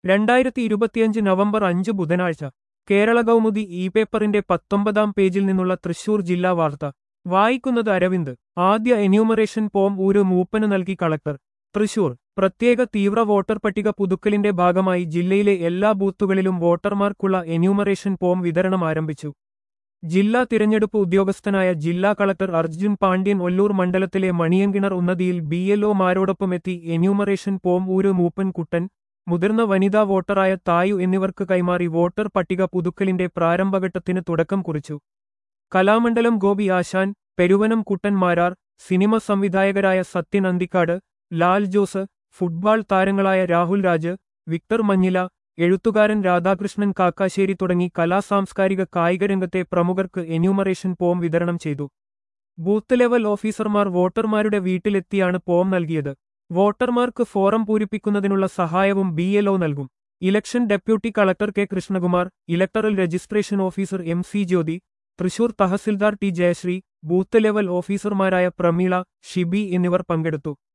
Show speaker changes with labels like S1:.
S1: രണ്ടായിരത്തി ഇരുപത്തിയഞ്ച് നവംബർ അഞ്ച് ബുധനാഴ്ച കേരള കൗമുദി ഇ പേപ്പറിന്റെ പത്തൊമ്പതാം പേജിൽ നിന്നുള്ള തൃശൂർ ജില്ലാ വാർത്ത വായിക്കുന്നത് അരവിന്ദ് ആദ്യ എന്യൂമറേഷൻ ഫോം ഒരു മൂപ്പന് നൽകി കളക്ടർ തൃശൂർ പ്രത്യേക തീവ്ര വോട്ടർ പട്ടിക പുതുക്കലിന്റെ ഭാഗമായി ജില്ലയിലെ എല്ലാ ബൂത്തുകളിലും വോട്ടർമാർക്കുള്ള എന്യൂമറേഷൻ ഫോം വിതരണം ആരംഭിച്ചു ജില്ലാ തിരഞ്ഞെടുപ്പ് ഉദ്യോഗസ്ഥനായ ജില്ലാ കളക്ടർ അർജുൻ പാണ്ഡ്യൻ ഒല്ലൂർ മണ്ഡലത്തിലെ മണിയങ്കിണർ ഉന്നതിയിൽ ബി എൽഒമാരോടൊപ്പമെത്തി എന്യൂമറേഷൻ ഫോം ഊര് മൂപ്പൻ കുട്ടൻ മുതിർന്ന വനിതാ വോട്ടറായ തായു എന്നിവർക്ക് കൈമാറി വോട്ടർ പട്ടിക പുതുക്കലിന്റെ പ്രാരംഭഘട്ടത്തിന് തുടക്കം കുറിച്ചു കലാമണ്ഡലം ഗോപി ആശാൻ പെരുവനം കുട്ടൻ മാരാർ സിനിമ സംവിധായകരായ സത്യൻ അന്തിക്കാട് ലാൽ ജോസ് ഫുട്ബോൾ താരങ്ങളായ രാഹുൽ രാജ് വിക്ടർ മഞ്ഞില എഴുത്തുകാരൻ രാധാകൃഷ്ണൻ കാക്കാശ്ശേരി തുടങ്ങി കലാസാംസ്കാരിക കായിക രംഗത്തെ പ്രമുഖർക്ക് എന്യൂമറേഷൻ ഫോം വിതരണം ചെയ്തു ബൂത്ത് ലെവൽ ഓഫീസർമാർ വോട്ടർമാരുടെ വീട്ടിലെത്തിയാണ് ഫോം നൽകിയത് വോട്ടർമാർക്ക് ഫോറം പൂരിപ്പിക്കുന്നതിനുള്ള സഹായവും ബി എൽഒ നൽകും election deputy collector K Krishnakumar electoral registration officer M C Jyothi Thrissur tahsildar T Jayasree booth level ഓഫീസർമാരായ പ്രമീള ഷിബി എന്നിവർ പങ്കെടുത്തു